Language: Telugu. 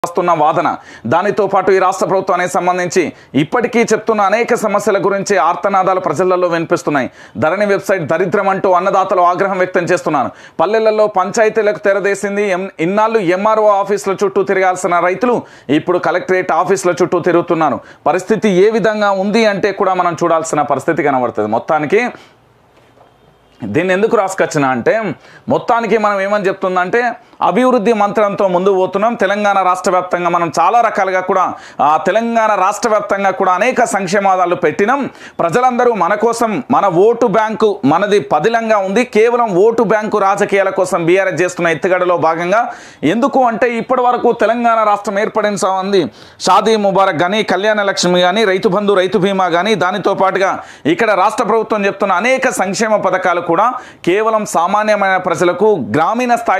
వస్తున్న వాదన దానితో పాటు ఈ రాష్ట్ర ప్రభుత్వానికి సంబంధించి ఇప్పటికీ చెప్తున్న అనేక సమస్యల గురించి ఆర్తనాదాలు ప్రజలలో వినిపిస్తున్నాయి ధరణి వెబ్సైట్ దరిద్రం అంటూ అన్నదాతలు ఆగ్రహం వ్యక్తం చేస్తున్నారు పల్లెలలో పంచాయతీలకు తెరదేసింది ఎం ఇన్నాళ్ళు ఎంఆర్ఓ ఆఫీసుల చుట్టూ తిరగాల్సిన రైతులు ఇప్పుడు కలెక్టరేట్ ఆఫీసుల చుట్టూ తిరుగుతున్నారు పరిస్థితి ఏ విధంగా ఉంది అంటే కూడా మనం చూడాల్సిన పరిస్థితి కనబడుతుంది మొత్తానికి దీన్ని ఎందుకు రాసుకొచ్చిన అంటే మొత్తానికి మనం ఏమని చెప్తుందంటే అభివృద్ధి మంత్రంతో ముందు పోతున్నాం తెలంగాణ రాష్ట్ర వ్యాప్తంగా మనం చాలా రకాలుగా కూడా ఆ తెలంగాణ రాష్ట్ర వ్యాప్తంగా కూడా అనేక సంక్షేమాలు పెట్టినాం ప్రజలందరూ మన కోసం మన ఓటు బ్యాంకు మనది పదిలంగా ఉంది కేవలం ఓటు బ్యాంకు రాజకీయాల కోసం బీఆర్ఎస్ చేస్తున్న ఎత్తుగడలో భాగంగా ఎందుకు అంటే ఇప్పటి వరకు తెలంగాణ రాష్ట్రం ఏర్పడిన సంబంధి షాదీ ముబారక్ కానీ కళ్యాణ లక్ష్మి కానీ రైతు బంధు రైతు బీమా కానీ దానితో పాటుగా ఇక్కడ రాష్ట్ర ప్రభుత్వం చెప్తున్న అనేక సంక్షేమ పథకాలు కూడా కేవలం సామాన్యమైన ప్రజలకు గ్రామీణ స్థాయి